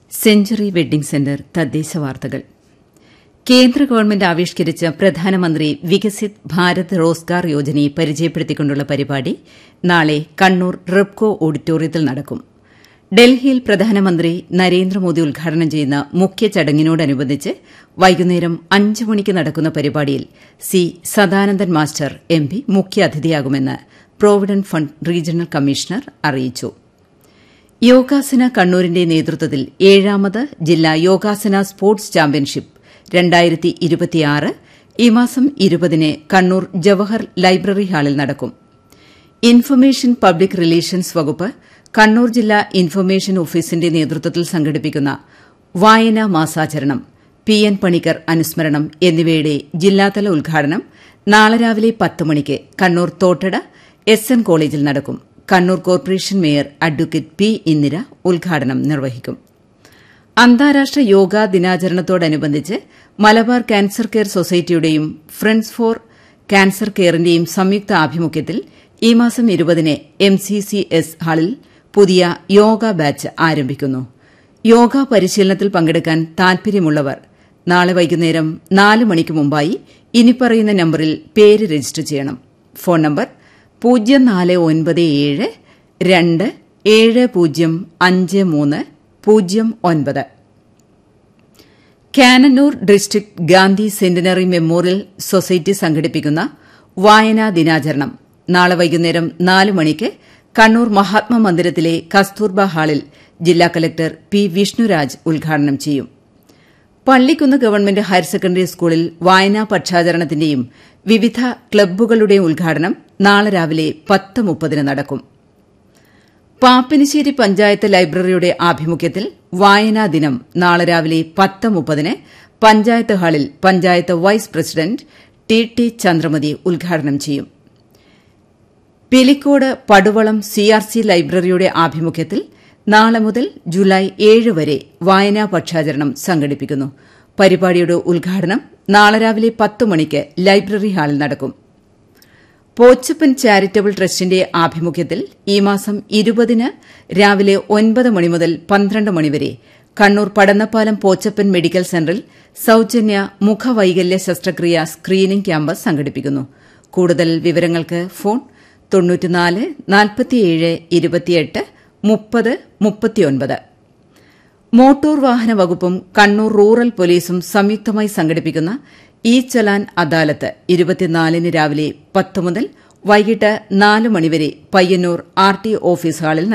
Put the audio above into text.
century wedding centre തദ്ദേശ വാർത്തകൾ കേന്ദ്ര ഗവൺമെന്റ് ആവിഷ്കരിച്ച പ്രധാനമന്ത്രി വികസിത് ഭാരത് റോസ്ഗാർ യോജനയെ പരിചയപ്പെടുത്തിക്കൊണ്ടുള്ള പരിപാടി നാളെ കണ്ണൂർ റെപ്കോ ഓഡിറ്റോറിയത്തിൽ നടക്കും ഡൽഹിയിൽ പ്രധാനമന്ത്രി നരേന്ദ്രമോദി ഉദ്ഘാടനം ചെയ്യുന്ന മുഖ്യ ചടങ്ങിനോടനുബന്ധിച്ച് വൈകുന്നേരം അഞ്ച് മണിക്ക് നടക്കുന്ന പരിപാടിയിൽ C Sadanandan master M P മുഖ്യാതിഥിയാകുമെന്ന് പ്രോവിഡന്റ് ഫണ്ട് റീജിയണൽ കമ്മീഷണർ അറിയിച്ചു യോഗാസന കണ്ണൂരിന്റെ നേതൃത്വത്തിൽ ഏഴാമത് ജില്ലാ യോഗാസന സ്പോർട്സ് ചാമ്പ്യൻഷിപ്പ് രണ്ടായിരത്തി ഇരുപത്തിയാറ് ഈ മാസം ഇരുപതിന് കണ്ണൂർ ജവഹർ ലൈബ്രറി ഹാളിൽ നടക്കും ഇൻഫർമേഷൻ പബ്ലിക് റിലേഷൻസ് വകുപ്പ് കണ്ണൂർ ജില്ലാ ഇൻഫർമേഷൻ ഓഫീസിന്റെ നേതൃത്വത്തിൽ സംഘടിപ്പിക്കുന്ന വായനാ മാസാചരണം പി എൻ പണിക്കർ അനുസ്മരണം എന്നിവയുടെ ജില്ലാതല ഉദ്ഘാടനം നാളെ രാവിലെ പത്ത് മണിക്ക് കണ്ണൂർ തോട്ടട എസ് എൻ കോളേജിൽ നടക്കും Kannur corporation mayor advocate P Indira ഉദ്ഘാടനം നിർവഹിക്കും അന്താരാഷ്ട്ര യോഗാ ദിനാചരണത്തോടനുബന്ധിച്ച് മലബാർ ക്യാൻസർ കെയർ സൊസൈറ്റിയുടെയും ഫ്രണ്ട്സ് ഫോർ ക്യാൻസർ കെയറിന്റെയും സംയുക്ത ആഭിമുഖ്യത്തിൽ ഈ മാസം ഇരുപതിന് എം സി സി എസ് ഹാളിൽ പുതിയ യോഗ ബാച്ച് ആരംഭിക്കുന്നു യോഗ പരിശീലനത്തിൽ പങ്കെടുക്കാൻ താൽപര്യമുള്ളവർ നാളെ വൈകുന്നേരം നാല് മണിക്ക് മുമ്പായി ഇനിപ്പറയുന്ന നമ്പറിൽ പേര് രജിസ്റ്റർ ചെയ്യണം ഫോൺ നമ്പർ പൂജ്യം നാല് ഒൻപത് ഏഴ് രണ്ട് ഏഴ് പൂജ്യം അഞ്ച് മൂന്ന് പൂജ്യം ഒൻപത് Cannanore district Gandhi centenary memorial society സംഘടിപ്പിക്കുന്ന വായനാ ദിനാചരണം നാളെ വൈകുന്നേരം നാല് മണിക്ക് കണ്ണൂർ മഹാത്മാ മന്ദിരത്തിലെ കസ്തൂർബ ഹാളിൽ ജില്ലാ കലക്ടർ പി വിഷ്ണുരാജ് ഉദ്ഘാടനം ചെയ്യും പള്ളിക്കുന്ന് ഗവൺമെന്റ് ഹയർ സെക്കൻഡറി സ്കൂളിൽ വായനാ പക്ഷാചരണത്തിന്റെയും വിവിധ ക്ലബ്ബുകളുടെയും ഉദ്ഘാടനം നാളെ രാവിലെ പത്ത് മുപ്പതിന് നടക്കും പാപ്പിനിശ്ശേരി പഞ്ചായത്ത് ലൈബ്രറിയുടെ ആഭിമുഖ്യത്തിൽ വായനാ ദിനം നാളെ രാവിലെ പത്ത് മുപ്പതിന് പഞ്ചായത്ത് ഹാളിൽ panchayat vice president T T Chandramathi ഉദ്ഘാടനം ചെയ്യും പിലിക്കോട് പടുവളം സിആർസി ലൈബ്രറിയുടെ ആഭിമുഖ്യത്തിൽ നാളെ മുതൽ ജൂലൈ ഏഴ് വരെ വായനാ പക്ഷാചരണം സംഘടിപ്പിക്കുന്നു പരിപാടിയുടെ ഉദ്ഘാടനം നാളെ രാവിലെ പത്ത് മണിക്ക് ലൈബ്രറി ഹാളിൽ നടക്കും പോച്ചപ്പൻ ചാരിറ്റബിൾ ട്രസ്റ്റിന്റെ ആഭിമുഖ്യത്തിൽ ഈ മാസം ഇരുപതിന് രാവിലെ ഒൻപത് മണി മുതൽ പന്ത്രണ്ട് മണിവരെ കണ്ണൂർ പടന്നപ്പാലം പോച്ചപ്പൻ മെഡിക്കൽ സെന്ററിൽ സൌജന്യ മുഖവൈകല്യ ശസ്ത്രക്രിയ സ്ക്രീനിംഗ് ക്യാമ്പ് സംഘടിപ്പിക്കുന്നു കൂടുതൽ വിവരങ്ങൾക്ക് ഫോൺ തൊണ്ണൂറ്റിനാല് നാൽപ്പത്തിയേഴ് ഇരുപത്തിയെട്ട് മുപ്പത് മുപ്പത്തിയൊൻപത് മോട്ടോർ വാഹന വകുപ്പും കണ്ണൂർ റൂറൽ പോലീസും സംയുക്തമായി സംഘടിപ്പിക്കുന്ന ഇ ചലാൻ അദാലത്ത് ഇരുപത്തിനാലിന് രാവിലെ പത്ത് മുതൽ വൈകിട്ട് നാല് മണിവരെ പയ്യന്നൂർ ആർ ടി ഓഫീസ് ഹാളിൽ